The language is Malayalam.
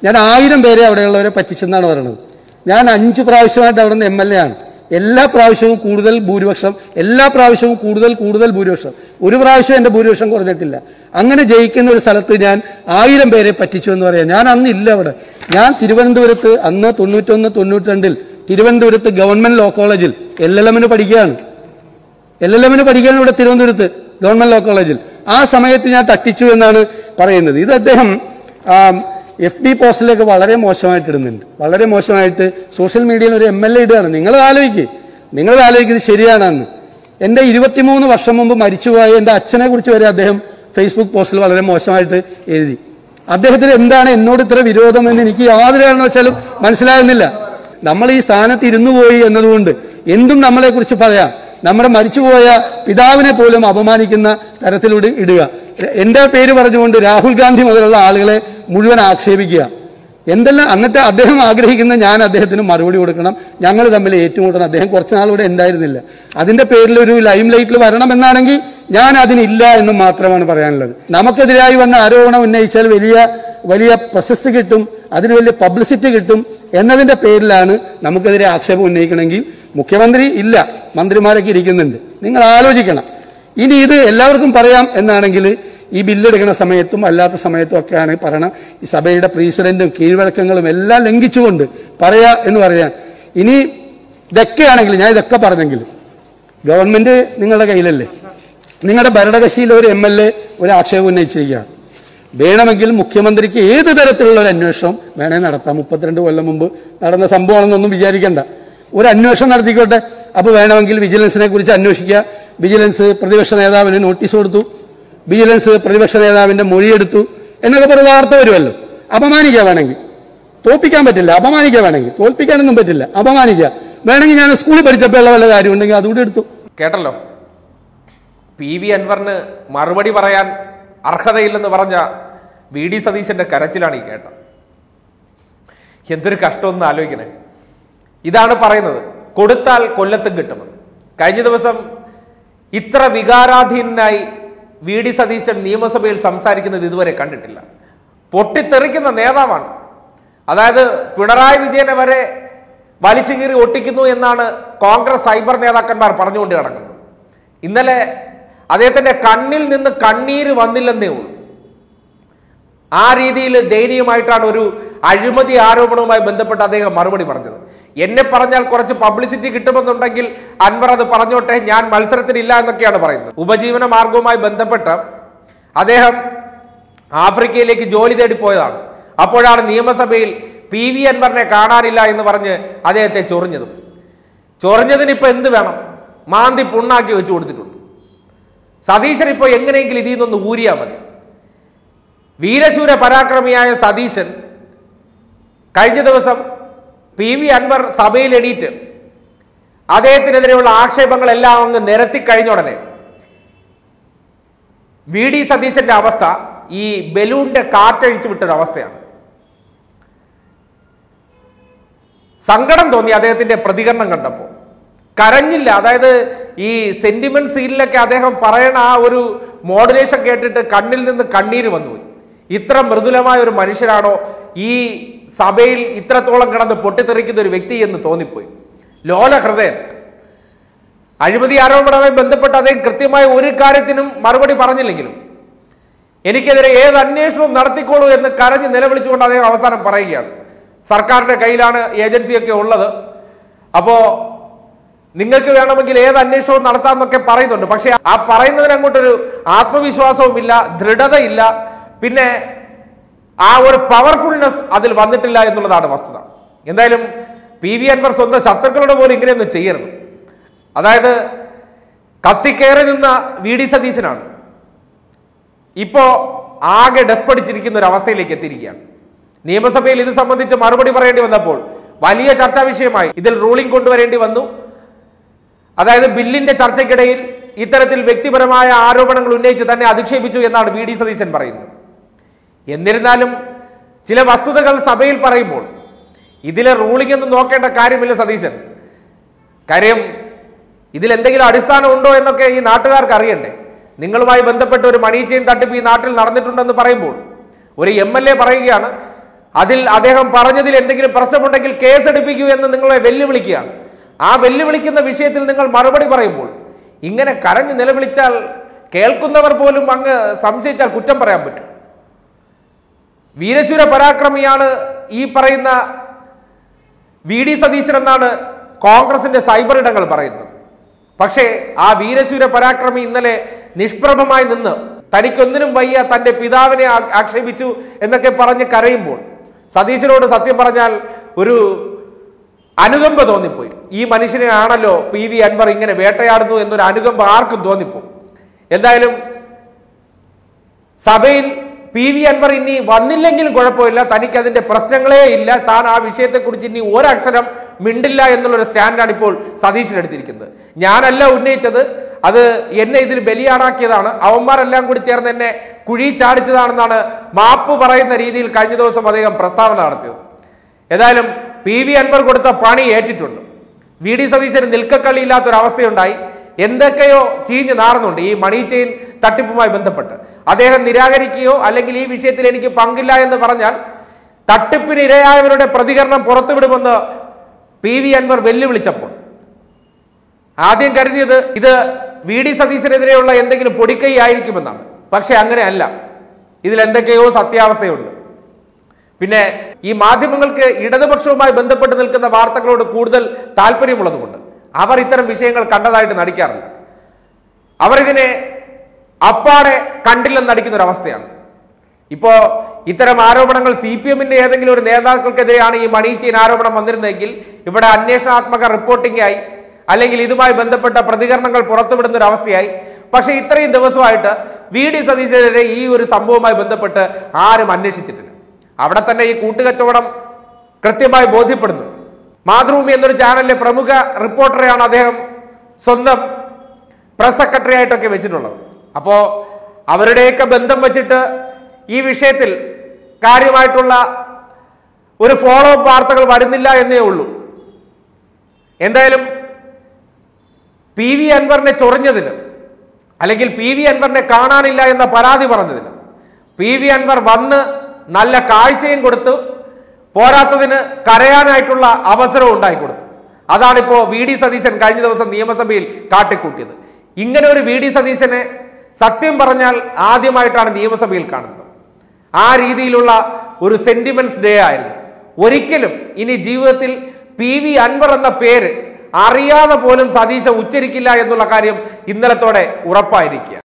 ഞാൻ ആയിരം പേരെ അവിടെയുള്ളവരെ പറ്റിച്ചെന്നാണ് പറയുന്നത് ഞാൻ അഞ്ച് പ്രാവശ്യമായിട്ട് അവിടെ നിന്ന് എം എൽ എ ആണ് എല്ലാ പ്രാവശ്യവും കൂടുതൽ ഭൂരിപക്ഷം എല്ലാ പ്രാവശ്യവും കൂടുതൽ കൂടുതൽ ഭൂരിപക്ഷം ഒരു പ്രാവശ്യം എന്റെ ഭൂരിപക്ഷം കുറഞ്ഞിട്ടില്ല അങ്ങനെ ജയിക്കുന്ന ഒരു സ്ഥലത്ത് ഞാൻ ആയിരം പേരെ പറ്റിച്ചു എന്ന് പറയാം ഞാൻ അന്ന് ഇല്ല അവിടെ ഞാൻ തിരുവനന്തപുരത്ത് അന്ന് തൊണ്ണൂറ്റൊന്ന് തൊണ്ണൂറ്റിരണ്ടിൽ തിരുവനന്തപുരത്ത് ഗവൺമെന്റ് ലോ കോളേജിൽ എൽ എൽ എമ്മിന് പഠിക്കുകയാണ് എൽ എൽ എമ്മിന് പഠിക്കാൻ ഇവിടെ തിരുവനന്തപുരത്ത് ഗവൺമെന്റ് ലോ കോളേജിൽ ആ സമയത്ത് ഞാൻ തട്ടിച്ചു എന്നാണ് പറയുന്നത് ഇത് അദ്ദേഹം എഫ് ഡി പോസ്റ്റിലേക്ക് വളരെ മോശമായിട്ട് ഇടുന്നുണ്ട് വളരെ മോശമായിട്ട് സോഷ്യൽ മീഡിയയിൽ ഒരു എം എൽ എ ഇടുകയാണ് നിങ്ങൾ ആലോചിക്കുക നിങ്ങൾ ആലോചിക്കുന്നത് ശരിയാണെന്ന് എന്റെ ഇരുപത്തിമൂന്ന് വർഷം മുമ്പ് മരിച്ചുപോയ എന്റെ അച്ഛനെ കുറിച്ച് വരെ അദ്ദേഹം ഫേസ്ബുക്ക് പോസ്റ്റിൽ വളരെ മോശമായിട്ട് എഴുതി അദ്ദേഹത്തിന് എന്താണ് എന്നോട് ഇത്ര വിരോധം എന്ന് എനിക്ക് യാതൊരു കാരണവശാലും മനസ്സിലാകുന്നില്ല നമ്മൾ ഈ സ്ഥാനത്ത് ഇരുന്നു പോയി എന്നതുകൊണ്ട് എന്തും നമ്മളെ കുറിച്ച് പറയാം നമ്മുടെ മരിച്ചുപോയ പിതാവിനെ പോലും അപമാനിക്കുന്ന തരത്തിലൂടെ ഇടുക എന്റെ പേര് പറഞ്ഞുകൊണ്ട് രാഹുൽ ഗാന്ധി മുതലുള്ള ആളുകളെ മുഴുവൻ ആക്ഷേപിക്കുക എന്തെല്ലാം എന്നിട്ട് അദ്ദേഹം ആഗ്രഹിക്കുന്ന ഞാൻ അദ്ദേഹത്തിന് മറുപടി കൊടുക്കണം ഞങ്ങൾ തമ്മിൽ ഏറ്റുമുട്ടണം അദ്ദേഹം കുറച്ച് നാളിവിടെ ഉണ്ടായിരുന്നില്ല അതിന്റെ പേരിൽ ഒരു ലൈം ലൈറ്റിൽ വരണമെന്നാണെങ്കിൽ ഞാൻ അതിനില്ല എന്ന് മാത്രമാണ് പറയാനുള്ളത് നമുക്കെതിരായി വന്ന ആരോപണം ഉന്നയിച്ചാൽ വലിയ വലിയ പ്രശസ്തി കിട്ടും അതിന് വലിയ പബ്ലിസിറ്റി കിട്ടും എന്നതിന്റെ പേരിലാണ് നമുക്കെതിരെ ആക്ഷേപം ഉന്നയിക്കണമെങ്കിൽ മുഖ്യമന്ത്രി ഇല്ല മന്ത്രിമാരൊക്കെ ഇരിക്കുന്നുണ്ട് നിങ്ങൾ ആലോചിക്കണം ഇനി ഇത് എല്ലാവർക്കും പറയാം എന്നാണെങ്കിൽ ഈ ബില്ലെടുക്കുന്ന സമയത്തും അല്ലാത്ത സമയത്തും ഒക്കെയാണ് പറയണം ഈ സഭയുടെ പ്രസിഡന്റും കീഴ്വഴക്കങ്ങളും എല്ലാം ലംഘിച്ചുകൊണ്ട് പറയാ എന്ന് പറയാൻ ഇനി ഇതൊക്കെയാണെങ്കിൽ ഞാൻ ഇതൊക്കെ പറഞ്ഞെങ്കിൽ ഗവൺമെന്റ് നിങ്ങളുടെ കയ്യിലല്ലേ നിങ്ങളുടെ ഭരണകക്ഷിയിലെ ഒരു എം എൽ എ ഒരു ആക്ഷേപം ഉന്നയിച്ചിരിക്കുകയാണ് വേണമെങ്കിൽ മുഖ്യമന്ത്രിക്ക് ഏത് തരത്തിലുള്ള ഒരു അന്വേഷണം വേണേ നടത്താം മുപ്പത്തിരണ്ട് കൊല്ലം മുമ്പ് നടന്ന സംഭവമാണെന്നൊന്നും വിചാരിക്കണ്ട ഒരു അന്വേഷണം നടത്തിക്കോട്ടെ അപ്പൊ വേണമെങ്കിൽ വിജിലൻസിനെ കുറിച്ച് അന്വേഷിക്കുക വിജിലൻസ് പ്രതിപക്ഷ നേതാവിന് നോട്ടീസ് കൊടുത്തു വിജിലൻസ് പ്രതിപക്ഷ നേതാവിന്റെ മൊഴിയെടുത്തു എന്നൊക്കെ പറഞ്ഞ വാർത്ത വരുമല്ലോ അപമാനിക്കുക വേണമെങ്കിൽ തോൽപ്പിക്കാൻ പറ്റില്ല അപമാനിക്കുക വേണമെങ്കിൽ തോൽപ്പിക്കാനൊന്നും പറ്റില്ല അപമാനിക്കുക വേണമെങ്കിൽ ഞാൻ സ്കൂളിൽ പഠിച്ചപ്പോഴുള്ള വല്ല കാര്യം ഉണ്ടെങ്കിൽ അതുകൂടി എടുത്തു കേട്ടല്ലോ പി വി അൻവറിന് മറുപടി പറയാൻ അർഹതയില്ലെന്ന് പറഞ്ഞ വി ഡി സതീശന്റെ കരച്ചിലാണ് ഈ കേട്ടത് എന്തൊരു കഷ്ടമൊന്നും ആലോചിക്കണേ ഇതാണ് പറയുന്നത് കൊടുത്താൽ കൊല്ലത്തും കിട്ടുമെന്ന് കഴിഞ്ഞ ദിവസം ഇത്ര വികാരാധീനായി വി ഡി സതീശൻ നിയമസഭയിൽ സംസാരിക്കുന്നത് ഇതുവരെ കണ്ടിട്ടില്ല പൊട്ടിത്തെറിക്കുന്ന നേതാവാണ് അതായത് പിണറായി വിജയനെ വരെ വലിച്ചു കീറി ഒട്ടിക്കുന്നു എന്നാണ് കോൺഗ്രസ് സൈബർ നേതാക്കന്മാർ പറഞ്ഞുകൊണ്ട് കിടക്കുന്നത് ഇന്നലെ അദ്ദേഹത്തിന്റെ കണ്ണിൽ നിന്ന് കണ്ണീര് വന്നില്ലെന്നേ ഉള്ളൂ ആ രീതിയിൽ ദയനീയമായിട്ടാണ് ഒരു അഴിമതി ആരോപണവുമായി ബന്ധപ്പെട്ട് അദ്ദേഹം മറുപടി പറഞ്ഞത് എന്നെ പറഞ്ഞാൽ കുറച്ച് പബ്ലിസിറ്റി കിട്ടുമെന്നുണ്ടെങ്കിൽ അൻവർ അത് പറഞ്ഞോട്ടെ ഞാൻ മത്സരത്തിനില്ല എന്നൊക്കെയാണ് പറയുന്നത് ഉപജീവന മാർഗവുമായി ബന്ധപ്പെട്ട് അദ്ദേഹം ആഫ്രിക്കയിലേക്ക് ജോലി തേടി പോയതാണ് അപ്പോഴാണ് നിയമസഭയിൽ പി വി അൻവറിനെ കാണാനില്ല എന്ന് പറഞ്ഞ് അദ്ദേഹത്തെ ചൊറിഞ്ഞതും ചൊറിഞ്ഞതിന് ഇപ്പൊ എന്ത് വേണം മാന്തി പുണ്ണാക്കി വെച്ചു കൊടുത്തിട്ടുണ്ട് സതീശൻ ഇപ്പോൾ എങ്ങനെയെങ്കിലും ഇതിൽ നിന്നൊന്ന് ഊരിയാൽ മതി വീരശൂര പരാക്രമിയായ സതീശൻ കഴിഞ്ഞ ദിവസം പി വി അൻവർ സഭയിൽ എണീറ്റ് അദ്ദേഹത്തിനെതിരെയുള്ള ആക്ഷേപങ്ങളെല്ലാം അങ്ങ് നിരത്തി കഴിഞ്ഞ ഉടനെ വി ഡി സതീശന്റെ അവസ്ഥ ഈ ബലൂണിന്റെ കാറ്റഴിച്ചു വിട്ടൊരവസ്ഥയാണ് സങ്കടം തോന്നി അദ്ദേഹത്തിന്റെ പ്രതികരണം കണ്ടപ്പോൾ കരഞ്ഞില്ല അതായത് ഈ സെന്റിമെന്റ് സീനിലൊക്കെ അദ്ദേഹം പറയണ ആ ഒരു മോഡുലേഷൻ കേട്ടിട്ട് കണ്ണിൽ നിന്ന് കണ്ണീര് വന്നുപോയി ഇത്ര മൃദുലമായ ഒരു മനുഷ്യനാണോ ഈ സഭയിൽ ഇത്രത്തോളം കിടന്ന് പൊട്ടിത്തെറിക്കുന്ന ഒരു വ്യക്തി എന്ന് തോന്നിപ്പോയി ലോല ഹൃദയൻ അഴിമതി ആരോപണവുമായി ബന്ധപ്പെട്ട് അദ്ദേഹം കൃത്യമായ ഒരു കാര്യത്തിനും മറുപടി പറഞ്ഞില്ലെങ്കിലും എനിക്കെതിരെ ഏത് അന്വേഷണവും നടത്തിക്കോളൂ എന്ന് കരഞ്ഞ് നിലവിളിച്ചുകൊണ്ട് അദ്ദേഹം അവസാനം പറയുകയാണ് സർക്കാരിന്റെ കയ്യിലാണ് ഏജൻസിയൊക്കെ ഉള്ളത് അപ്പോ നിങ്ങൾക്ക് വേണമെങ്കിൽ ഏത് അന്വേഷണവും നടത്താമെന്നൊക്കെ പറയുന്നുണ്ട് പക്ഷെ ആ പറയുന്നതിന് അങ്ങോട്ടൊരു ആത്മവിശ്വാസവുമില്ല ദൃഢതയില്ല പിന്നെ ആ ഒരു പവർഫുൾനെസ് അതിൽ വന്നിട്ടില്ല എന്നുള്ളതാണ് വസ്തുത എന്തായാലും പി വി അൻവർ സ്വന്തം ശത്രുക്കളുടെ പോലും ഇങ്ങനെയൊന്നും ചെയ്യരുത് അതായത് കത്തിക്കയറി നിന്ന വി ഡി സതീശനാണ് ഇപ്പോ ആകെ ഡെസ്പടിച്ചിരിക്കുന്ന ഒരു അവസ്ഥയിലേക്ക് എത്തിയിരിക്കുകയാണ് നിയമസഭയിൽ ഇത് സംബന്ധിച്ച് മറുപടി പറയേണ്ടി വന്നപ്പോൾ വലിയ ചർച്ചാ വിഷയമായി ഇതിൽ റൂളിംഗ് കൊണ്ടുവരേണ്ടി വന്നു അതായത് ബില്ലിന്റെ ചർച്ചയ്ക്കിടയിൽ ഇത്തരത്തിൽ വ്യക്തിപരമായ ആരോപണങ്ങൾ ഉന്നയിച്ച് തന്നെ അധിക്ഷേപിച്ചു എന്നാണ് വി ഡി സതീശൻ പറയുന്നത് എന്നിരുന്നാലും ചില വസ്തുതകൾ സഭയിൽ പറയുമ്പോൾ ഇതിലെ റൂളിംഗ് ഒന്നും നോക്കേണ്ട കാര്യമില്ല സതീശൻ കാര്യം ഇതിൽ എന്തെങ്കിലും അടിസ്ഥാനം ഉണ്ടോ എന്നൊക്കെ ഈ നാട്ടുകാർക്ക് അറിയണ്ടേ നിങ്ങളുമായി ബന്ധപ്പെട്ട ഒരു മണി ചെയിൻ തട്ടിപ്പ് ഈ നാട്ടിൽ നടന്നിട്ടുണ്ടെന്ന് പറയുമ്പോൾ ഒരു എം എൽ എ പറയുകയാണ് അതിൽ അദ്ദേഹം പറഞ്ഞതിൽ എന്തെങ്കിലും പ്രശ്നമുണ്ടെങ്കിൽ കേസെടുപ്പിക്കൂ എന്ന് നിങ്ങളെ വെല്ലുവിളിക്കുകയാണ് ആ വെല്ലുവിളിക്കുന്ന വിഷയത്തിൽ നിങ്ങൾ മറുപടി പറയുമ്പോൾ ഇങ്ങനെ കരഞ്ഞ് നിലവിളിച്ചാൽ കേൾക്കുന്നവർ പോലും അങ്ങ് സംശയിച്ചാൽ കുറ്റം പറയാൻ പറ്റും വീരശൂര പരാക്രമിയാണ് ഈ പറയുന്ന വി ഡി സതീശൻ എന്നാണ് കോൺഗ്രസിന്റെ സൈബർ ഇടങ്ങൾ പറയുന്നത് പക്ഷേ ആ വീരശൂര പരാക്രമി ഇന്നലെ നിഷ്പ്രഭമായി നിന്ന് തനിക്കൊന്നിനും വയ്യ തന്റെ പിതാവിനെ ആ- ആക്ഷേപിച്ചു എന്നൊക്കെ പറഞ്ഞ് കരയുമ്പോൾ സതീശനോട് സത്യം പറഞ്ഞാൽ ഒരു അനുകമ്പ തോന്നിപ്പോയി ഈ മനുഷ്യനെ ആണല്ലോ പി വി അൻവർ ഇങ്ങനെ വേട്ടയാടുന്നു എന്നൊരു അനുകമ്പ ആർക്കും തോന്നിപ്പോയി എന്തായാലും സഭയിൽ പി വി അൻവർ ഇനി വന്നില്ലെങ്കിലും കുഴപ്പമില്ല തനിക്ക് അതിന്റെ പ്രശ്നങ്ങളേ ഇല്ല താൻ ആ വിഷയത്തെക്കുറിച്ച് ഇനി ഒരക്ഷരം മിണ്ടില്ല എന്നുള്ളൊരു സ്റ്റാൻഡാണ് ഇപ്പോൾ സതീശൻ എടുത്തിരിക്കുന്നത് ഞാനല്ല ഉന്നയിച്ചത് അത് എന്നെ ഇതിൽ ബലിയാടാക്കിയതാണ് അവന്മാരെല്ലാം കൂടി ചേർന്ന് എന്നെ കുഴി ചാടിച്ചതാണെന്നാണ് മാപ്പ് പറയുന്ന രീതിയിൽ കഴിഞ്ഞ ദിവസം അദ്ദേഹം പ്രസ്താവന നടത്തിയത് ഏതായാലും പി വി അൻവർ കൊടുത്ത പണി ഏറ്റിട്ടുണ്ട് വി ഡി സതീശന് നിൽക്കക്കളിയില്ലാത്തൊരവസ്ഥയുണ്ടായി എന്തൊക്കെയോ ചീഞ്ഞ് നാറുന്നുണ്ട് ഈ മണി ചെയിൻ തട്ടിപ്പുമായി ബന്ധപ്പെട്ട് അദ്ദേഹം നിരാകരിക്കുകയോ അല്ലെങ്കിൽ ഈ വിഷയത്തിൽ എനിക്ക് പങ്കില്ല എന്ന് പറഞ്ഞാൽ തട്ടിപ്പിന് ഇരയായവരുടെ പ്രതികരണം പുറത്തുവിടുമെന്ന് പി വി അൻവർ വെല്ലുവിളിച്ചപ്പോൾ ആദ്യം കരുതിയത് ഇത് വി ഡി സതീശനെതിരെയുള്ള എന്തെങ്കിലും പൊടിക്കൈ ആയിരിക്കുമെന്നാണ് പക്ഷെ അങ്ങനെയല്ല ഇതിൽ എന്തൊക്കെയോ സത്യാവസ്ഥയുണ്ട് പിന്നെ ഈ മാധ്യമങ്ങൾക്ക് ഇടതുപക്ഷവുമായി ബന്ധപ്പെട്ട് നിൽക്കുന്ന വാർത്തകളോട് കൂടുതൽ താല്പര്യമുള്ളതുകൊണ്ട് അവർ ഇത്തരം വിഷയങ്ങൾ കണ്ടതായിട്ട് നടിക്കാറില്ല അവർ ഇതിനെ അപ്പാടെ കണ്ടില്ലെന്ന് നടിക്കുന്ന ഒരു അവസ്ഥയാണ് ഇപ്പോ ഇത്തരം ആരോപണങ്ങൾ സി പി എമ്മിന്റെ ഏതെങ്കിലും ഒരു നേതാക്കൾക്കെതിരെയാണ് ഈ മണി ചെയിൻ ആരോപണം വന്നിരുന്നതെങ്കിൽ ഇവിടെ അന്വേഷണാത്മക റിപ്പോർട്ടിംഗ് ആയി അല്ലെങ്കിൽ ഇതുമായി ബന്ധപ്പെട്ട പ്രതികരണങ്ങൾ പുറത്തുവിടുന്ന ഒരു അവസ്ഥയായി പക്ഷേ ഇത്രയും ദിവസമായിട്ട് വി ഡി സതീശനെതിരെ ഈ ഒരു സംഭവവുമായി ബന്ധപ്പെട്ട് ആരും അന്വേഷിച്ചിട്ടില്ല അവിടെ തന്നെ ഈ കൂട്ടുകച്ചവടം കൃത്യമായി ബോധ്യപ്പെടുന്നു മാതൃഭൂമി എന്നൊരു ചാനലിലെ പ്രമുഖ റിപ്പോർട്ടറെയാണ് അദ്ദേഹം സ്വന്തം പ്രസ് സെക്രട്ടറി ആയിട്ടൊക്കെ വെച്ചിട്ടുള്ളത് അപ്പോൾ അവരുടെയൊക്കെ ബന്ധം വെച്ചിട്ട് ഈ വിഷയത്തിൽ കാര്യമായിട്ടുള്ള ഒരു ഫോളോ അപ്പ് വാർത്തകൾ വരുന്നില്ല എന്നേ ഉള്ളൂ എന്തായാലും പി വി അൻവറിനെ ചൊറിഞ്ഞതിന് അല്ലെങ്കിൽ പി വി അൻവറിനെ കാണാനില്ല എന്ന പരാതി പറഞ്ഞതിന് പി വി അൻവർ വന്ന് നല്ല കാഴ്ചയും കൊടുത്തു പോരാത്തതിന് കരയാനായിട്ടുള്ള അവസരവും ഉണ്ടായിക്കൊടുത്തു അതാണിപ്പോ വി ഡി സതീശൻ കഴിഞ്ഞ ദിവസം നിയമസഭയിൽ കാട്ടിക്കൂട്ടിയത് ഇങ്ങനെ ഒരു വി ഡി സതീശനെ സത്യം പറഞ്ഞാൽ ആദ്യമായിട്ടാണ് നിയമസഭയിൽ കാണുന്നത് ആ രീതിയിലുള്ള ഒരു സെന്റിമെന്റ്സ് ഡേ ആയിരുന്നു ഒരിക്കലും ഇനി ജീവിതത്തിൽ പി വി അൻവർ എന്ന പേര് അറിയാതെ പോലും സതീശ ഉച്ചരിക്കില്ല എന്നുള്ള കാര്യം ഇന്നലത്തോടെ ഉറപ്പായിരിക്കുക